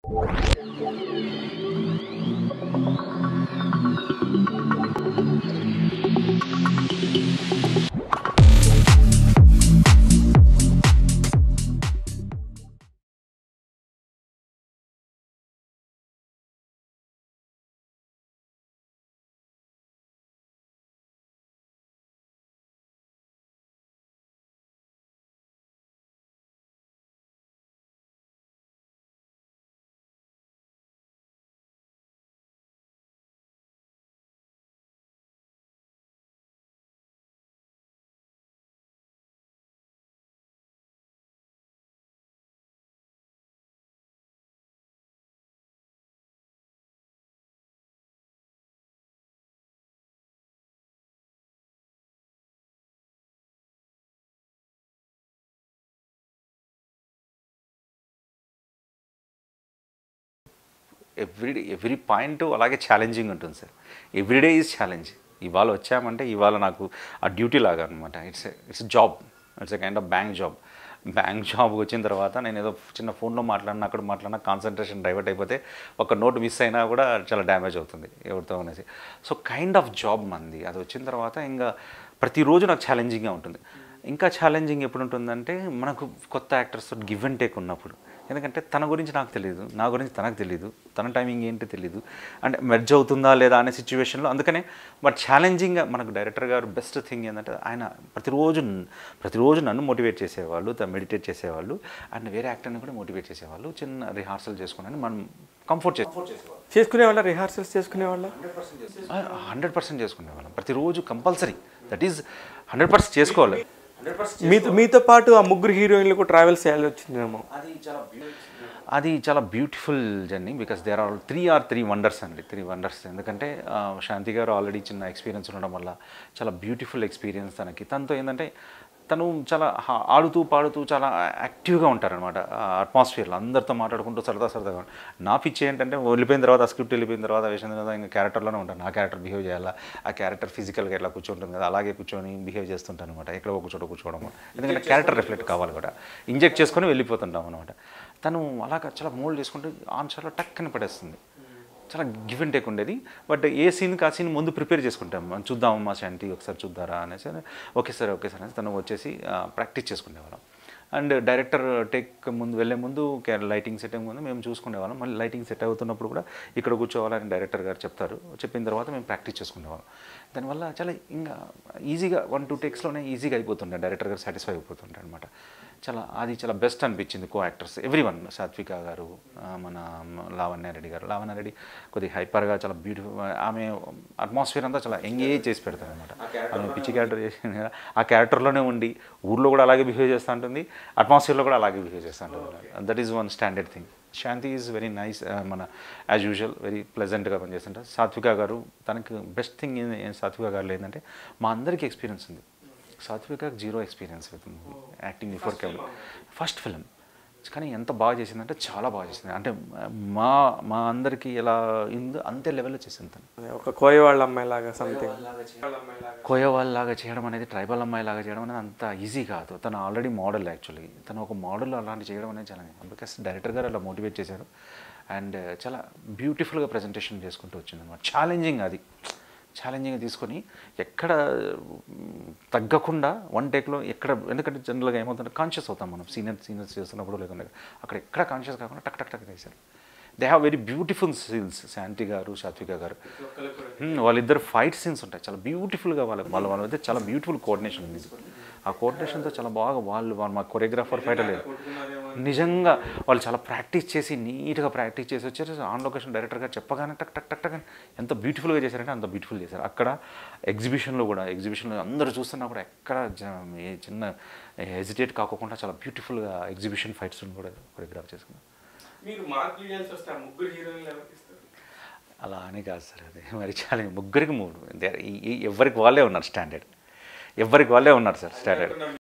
Everyday every point అలాగే challenging ఉంటుంది sir everyday is challenge ఇవాళ వచ్చామంటే ఇవాళ నాకు ఆ డ్యూటీ లాగా అనమాట it's it's job it's a kind of bank job bank job వచ్చిన తర్వాత నేను ఏదో చిన్న ఫోన్లో మాట్లాడినా అక్కడ మాట్లాడినా కాన్సన్ట్రేషన్ డైవర్ట్ అయిపోతే ఒక నోట్ మిస్ అయినా కూడా చాలా డ్యామేజ్ అవుతుంది ఎవరితో అనేసి సో కైండ్ ఆఫ్ జాబ్ మంది అది వచ్చిన తర్వాత ఇంకా ప్రతిరోజు నాకు ఛాలెంజింగ్గా ఉంటుంది ఇంకా ఛాలెంజింగ్ ఎప్పుడు ఉంటుందంటే మనకు కొత్త యాక్టర్స్ గివ్ అండ్ టేక్ ఉన్నప్పుడు ఎందుకంటే తన గురించి నాకు తెలియదు నా గురించి తనకు తెలియదు తన టైమింగ్ ఏంటి తెలియదు అంటే మెర్జ్ అవుతుందా లేదా అనే సిచ్యువేషన్లో అందుకనే బట్ ఛాలెంజింగ్గా మనకు డైరెక్టర్ గారు బెస్ట్ థింగ్ ఏంటంటే ఆయన ప్రతిరోజు ప్రతిరోజు నన్ను మోటివేట్ చేసేవాళ్ళు మెడిటేట్ చేసేవాళ్ళు అండ్ వేరే యాక్టర్ని కూడా మోటివేట్ చేసేవాళ్ళు చిన్న రిహార్సల్ చేసుకుని మనం కంఫర్ట్ చేసేవాళ్ళు చేసుకునే వాళ్ళ రిహార్సల్స్ చేసుకునే వాళ్ళ హండ్రెడ్ పర్సెంట్ చేసుకునేవాళ్ళం ప్రతిరోజు compulsory that is hundred percent చేసుకోవాలి మీతో మీతో పాటు ఆ ముగ్గురు హీరోయిన్లకు ట్రావెల్స్ చేయాల్సి వచ్చిందేమో అది చాలా beautiful journey because there are three are three wonders అండి త్రీ వండర్స్ ఎందుకంటే ఆ, శాంతి గారు ఆల్రెడీ చిన్న ఎక్స్పీరియన్స్ ఉండడం వల్ల చాలా బ్యూటిఫుల్ ఎక్స్పీరియన్స్ తనకి తనతో ఏంటంటే తను చాలా హా- ఆడుతూ పాడుతూ చాలా యాక్టివ్గా ఉంటారనమాట అట్మాస్ఫియర్లో అందరితో మాట్లాడుకుంటూ సరదా సరదాగా ఉంటారు. నా పిచ్చి ఏంటంటే వెళ్ళిపోయిన తర్వాత స్క్రిప్ట్ వెళ్ళిపోయిన తర్వాత వేసిన తర్వాత ఇంకా క్యారెక్టర్లోనే ఉంటాను నా క్యారెక్టర్ బిహేవ్ చేయాలా ఆ క్యారెక్టర్ ఫిజికల్గా ఎట్లా కూర్చుంటుంది కదా అలాగే కూర్చొని బిహేవ్ చేస్తుంటాను అనమాట ఎక్కడ ఒక చోట కూర్చోవడం ఎందుకంటే క్యారెక్టర్ రిఫ్లెక్ట్ కావాలి కూడా ఇంజెక్ట్ చేసుకొని వెళ్ళిపోతుంటాం అనమాట తను అలాగా చాలా మోల్డ్ చేసుకుంటూ ఆన్ షాట్లో టక్కని పడేస్తుంది చాలా గివ్ అండ్ టేక్ ఉండేది బట్ ఏ సీన్కి ఆ సీన్ ముందు ప్రిపేర్ చేసుకుంటాం మనం చూద్దాం మా శాంతి ఒకసారి చూద్దారా అనేసి ఓకే సార్ ఓకే సార్ అనేసి తను వచ్చేసి ప్రాక్టీస్ చేసుకునేవాళ్ళం అండ్ డైరెక్టర్ టేక్ ముందు వెళ్ళే ముందు లైటింగ్ సెట్ ముందు మేము చూసుకునేవాళ్ళం మళ్ళీ లైటింగ్ సెట్ అవుతున్నప్పుడు కూడా ఇక్కడ కూర్చోవాలని డైరెక్టర్ గారు చెప్తారు చెప్పిన తర్వాత మేము ప్రాక్టీస్ చేసుకునేవాళ్ళం దానివల్ల చాలా ఇంకా ఈజీగా వన్ టూ టేక్స్లోనే ఈజీగా అయిపోతుండే డైరెక్టర్ గారు సాటిస్ఫై అయిపోతుండే అనమాట చాలా అది చాలా బెస్ట్ అనిపించింది కో యాక్టర్స్ ఎవ్రీ వన్ సాత్విక గారు ఆ, మన లావణ్యారెడ్డి గారు లావణ్యారెడ్డి కొద్దిగా హైపర్గా చాలా బ్యూటిఫుల్ ఆమె అట్మాస్ఫియర్ అంతా చాలా ఎంగేజ్ చేసి పెడతారు అనమాట ఆమె పిచ్చి క్యారెక్టర్ చేసింది కదా ఆ క్యారెక్టర్లోనే ఉండి ఊర్లో కూడా అలాగే బిహేవ్ చేస్తూ ఉంటుంది అట్మాస్ఫియర్లో కూడా అలాగే బిహేవ్ చేస్తూ ఉంటుంది that is one standard thing Shanti is very nice మన యాజ్ యూజువల్ వెరీ ప్లెజెంట్గా పనిచేస్తుంటారు సాత్విక గారు తనకు బెస్ట్ థింగ్ సాత్విక గారు ఏంటంటే మా అందరికీ ఎక్స్పీరియన్స్ ఉంది Satvika zero experience with movie acting before camera first film కానీ ఎంత బాగా చేసిందంటే చాలా బాగా చేసింది అంటే మా మా అందరికీ ఎలా ఇందో అంతే లెవెల్లో చేసింది తను ఒక కోయ వాళ్ళ అమ్మాయి లాగా సంథింగ్ కోయ వాళ్ళలాగా చేయడం అనేది ట్రైబల్ అమ్మాయి లాగా చేయడం అనేది అంత ఈజీ కాదు తను ఆల్రెడీ మోడల్ యాక్చువల్లీ తను ఒక మోడల్ అలాంటి చేయడం అనేది చాలా బికాస్ డైరెక్టర్ గారు అలా మోటివేట్ చేశారు అండ్ చాలా బ్యూటిఫుల్గా ప్రజెంటేషన్ చేసుకుంటూ వచ్చింది అనమాట ఛాలెంజింగ్ అది ఛాలెంజింగ్ తీసుకొని ఎక్కడ మ్, తగ్గకుండా వన్ టేక్లో ఎక్కడ ఎందుకంటే జనరల్గా ఏమవుతుందంటే కాన్షియస్ అవుతాం మనం సీనియర్ సీనియర్స్ చేస్తున్నప్పుడు లేకుండా అక్కడ ఎక్కడ కాన్షియస్ కాకుండా టక్ టక్ టక్ చేశారు they have very beautiful scenes Shanti గారు సాత్విక గారు Hmm, వాళ్ళిద్దరు ఫైట్ సీన్స్ ఉంటాయి చాలా బ్యూటిఫుల్గా వాళ్ళ వాళ్ళ వాళ్ళ మధ్య చాలా బ్యూటిఫుల్ కోఆర్డినేషన్ ఉంది ఆ కోఆర్డినేషన్తో చాలా బాగా వాళ్ళు వాళ్ళు మా కొరియోగ్రాఫర్ ఫైటర్ లేదు నిజంగా వాళ్ళు చాలా ప్రాక్టీస్ చేసి నీట్గా ప్రాక్టీస్ చేసి వచ్చారు ఆన్ లొకేషన్ డైరెక్టర్ గారు చెప్పగానే టక్ టక్ టక్ టక్ అని ఎంత బ్యూటిఫుల్గా చేశారంటే అంత బ్యూటిఫుల్ చేశారు అక్కడ ఎగ్జిబిషన్లో కూడా ఎగ్జిబిషన్లో అందరూ చూస్తున్నా కూడా ఎక్కడ జ- ఏ చిన్న హెజిటేట్ కాకుండా చాలా బ్యూటిఫుల్గా ఎగ్జిబిషన్ ఫైట్స్ కూడా కొరియోగ్రాఫ్ చేసుకున్నారు మీరు మార్కులు చేయాల్సి వస్తే ఆ ముగ్గురు హీరోయిన్లు ఎవరికి ఇస్తారు అలా అని కాదు సార్ అది మరి చాలా ముగ్గురికి మూడు దే- ఈ- ఈ- ఎవరికి వాళ్ళే ఉన్నారు స్టాండర్డ్ ఎవరికి వాళ్ళే ఉన్నారు సార్ స్టాండర్డ్